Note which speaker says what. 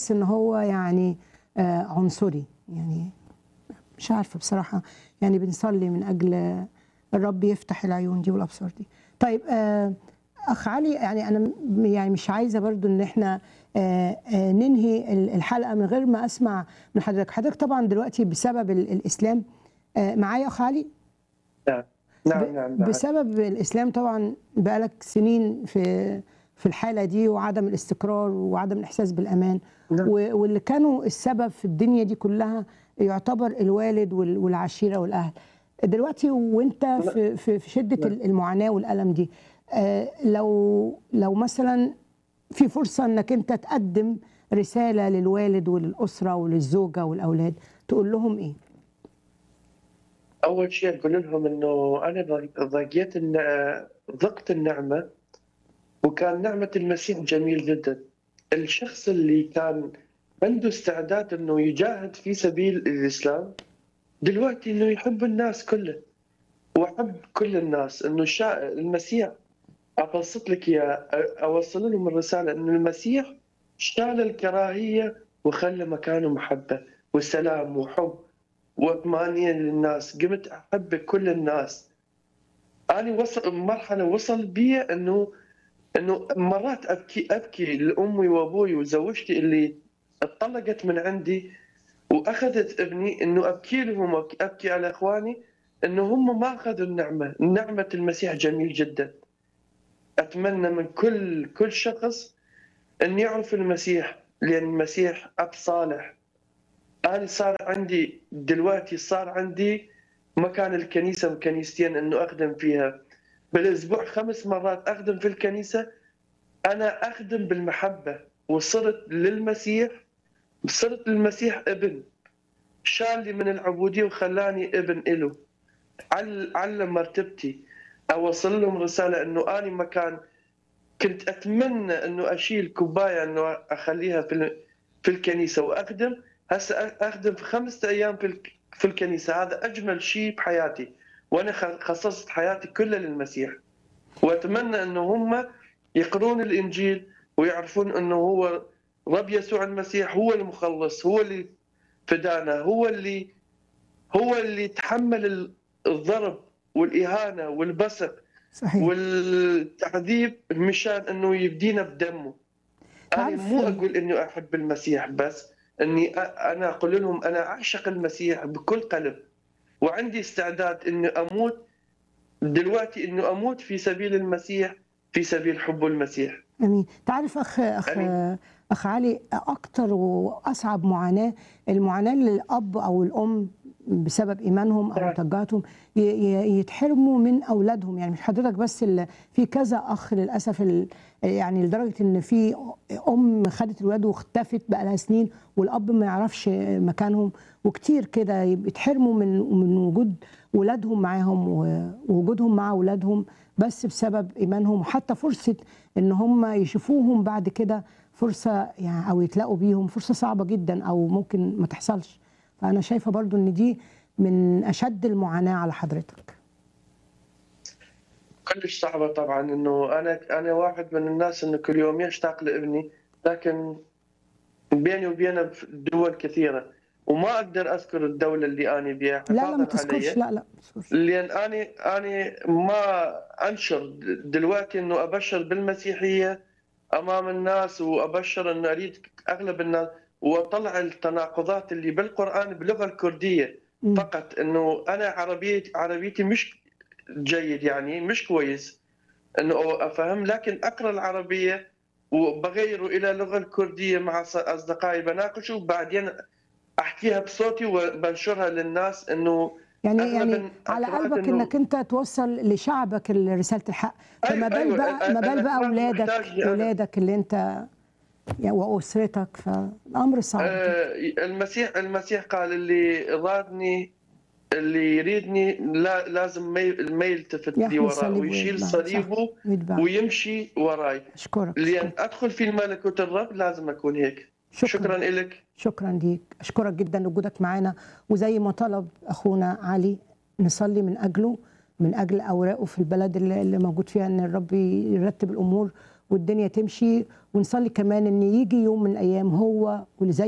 Speaker 1: بحس ان هو يعني آه، عنصري يعني مش عارفه بصراحه يعني بنصلي من اجل الرب يفتح العيون دي والابصار دي طيب آه، اخ علي يعني انا م- يعني مش عايزه برضو ان احنا آه، آه، ننهي ال- الحلقه من غير ما اسمع من حضرتك حضرتك طبعا دلوقتي بسبب ال- الاسلام آه، معايا اخ علي
Speaker 2: نعم نعم
Speaker 1: ب-
Speaker 2: نعم نعم
Speaker 1: بسبب الاسلام طبعا بقالك سنين في في الحاله دي وعدم الاستقرار وعدم الاحساس بالامان
Speaker 2: نعم.
Speaker 1: و- واللي كانوا السبب في الدنيا دي كلها يعتبر الوالد وال- والعشيره والاهل دلوقتي وانت في في في شده
Speaker 2: نعم.
Speaker 1: المعاناه والالم دي آه، لو لو مثلا في فرصه انك انت تقدم رساله للوالد وللاسره وللزوجه والاولاد تقول لهم ايه؟
Speaker 2: أول شيء أقول لهم إنه أنا ض- ضاقيت الن- ضقت النعمة وكان نعمة المسيح جميل جدا الشخص اللي كان عنده استعداد إنه يجاهد في سبيل الإسلام دلوقتي إنه يحب الناس كله وأحب كل الناس إنه شا... المسيح أبسط لك يا أوصل لهم الرسالة إن المسيح شال الكراهية وخلى مكانه محبة وسلام وحب واطمئنين للناس قمت احب كل الناس انا وصل مرحله وصل بي انه انه مرات ابكي ابكي لامي وابوي وزوجتي اللي اتطلقت من عندي واخذت ابني انه ابكي لهم وأبكي- ابكي على اخواني انه هم ما اخذوا النعمه، نعمه المسيح جميل جدا. اتمنى من كل كل شخص ان يعرف المسيح لان المسيح اب صالح انا صار عندي دلوقتي صار عندي مكان الكنيسه وكنيستين انه اخدم فيها بالاسبوع خمس مرات اخدم في الكنيسه انا اخدم بالمحبه وصرت للمسيح صرت للمسيح ابن شال لي من العبوديه وخلاني ابن إله عل- علم مرتبتي اوصل لهم رساله انه اني مكان كنت اتمنى انه اشيل كوبايه انه اخليها في ال- في الكنيسه واخدم هسه اخدم في خمسة ايام في الك- في الكنيسه هذا اجمل شيء بحياتي وانا خ- خصصت حياتي كلها للمسيح واتمنى انه هم يقرون الانجيل ويعرفون انه هو رب يسوع المسيح هو المخلص هو اللي فدانا هو اللي هو اللي تحمل ال- الضرب والاهانه والبصق
Speaker 1: صحيح
Speaker 2: والتعذيب مشان انه يفدينا بدمه انا
Speaker 1: تعرف-
Speaker 2: مو اقول اني احب المسيح بس اني أ- انا اقول لهم انا اعشق المسيح بكل قلب وعندي استعداد اني اموت دلوقتي انه اموت في سبيل المسيح في سبيل حب المسيح
Speaker 1: امين تعرف اخ اخ
Speaker 2: أمين.
Speaker 1: اخ علي اكتر واصعب معاناه المعاناه اللي الاب او الام بسبب ايمانهم او
Speaker 2: نعم.
Speaker 1: تجارتهم ي- ي- يتحرموا من اولادهم يعني مش حضرتك بس اللي في كذا اخ للاسف ال- يعني لدرجه ان في ام خدت الولاد واختفت بقى لها سنين والاب ما يعرفش مكانهم وكتير كده يتحرموا من من وجود ولادهم معاهم و- ووجودهم مع اولادهم بس بسبب ايمانهم وحتى فرصه ان هم يشوفوهم بعد كده فرصه يعني او يتلاقوا بيهم فرصه صعبه جدا او ممكن ما تحصلش فانا شايفه برضو ان دي من اشد المعاناه على حضرتك
Speaker 2: كلش صعبة طبعا انه انا انا واحد من الناس انه كل يوم يشتاق لابني لكن بيني وبينه دول كثيرة وما اقدر اذكر الدولة اللي انا بيها
Speaker 1: لا لا
Speaker 2: حفاظاً
Speaker 1: ما تذكرش
Speaker 2: علي.
Speaker 1: لا لا ما تذكرش
Speaker 2: لان انا انا ما انشر دلوقتي انه ابشر بالمسيحيه امام الناس وابشر انه اريد اغلب الناس واطلع التناقضات اللي بالقران باللغه الكرديه
Speaker 1: مم.
Speaker 2: فقط انه انا عربيتي عربيتي مش جيد يعني مش كويس انه افهم لكن اقرا العربيه وبغيره الى اللغه الكرديه مع اصدقائي بناقشه وبعدين احكيها بصوتي وبنشرها للناس انه
Speaker 1: يعني
Speaker 2: أغلب
Speaker 1: يعني على
Speaker 2: الأقرأ
Speaker 1: قلبك
Speaker 2: إنه-
Speaker 1: انك انت توصل لشعبك رساله الحق فما
Speaker 2: أيوة،
Speaker 1: بال
Speaker 2: أيوة،
Speaker 1: بقى ما بال بقى
Speaker 2: الأخلاق
Speaker 1: اولادك
Speaker 2: محتاج أنا.
Speaker 1: اولادك اللي انت يعني واسرتك فالامر صعب جدا.
Speaker 2: آه، المسيح المسيح قال اللي ضادني اللي يريدني لا لازم ما ي- ما يلتفت لي
Speaker 1: يحمل
Speaker 2: وراه
Speaker 1: صليبه
Speaker 2: ويشيل
Speaker 1: ويتبع.
Speaker 2: صليبه
Speaker 1: ويتبع
Speaker 2: ويمشي وراي
Speaker 1: اشكرك
Speaker 2: لان
Speaker 1: أشكرك.
Speaker 2: ادخل في ملكوت الرب لازم اكون هيك
Speaker 1: شكرا
Speaker 2: شكرا لك
Speaker 1: شكرا ليك اشكرك جدا لوجودك معانا وزي ما طلب اخونا علي نصلي من اجله من اجل اوراقه في البلد اللي اللي موجود فيها ان الرب يرتب الامور والدنيا تمشي ونصلي كمان ان يجي يوم من الايام هو واللي زي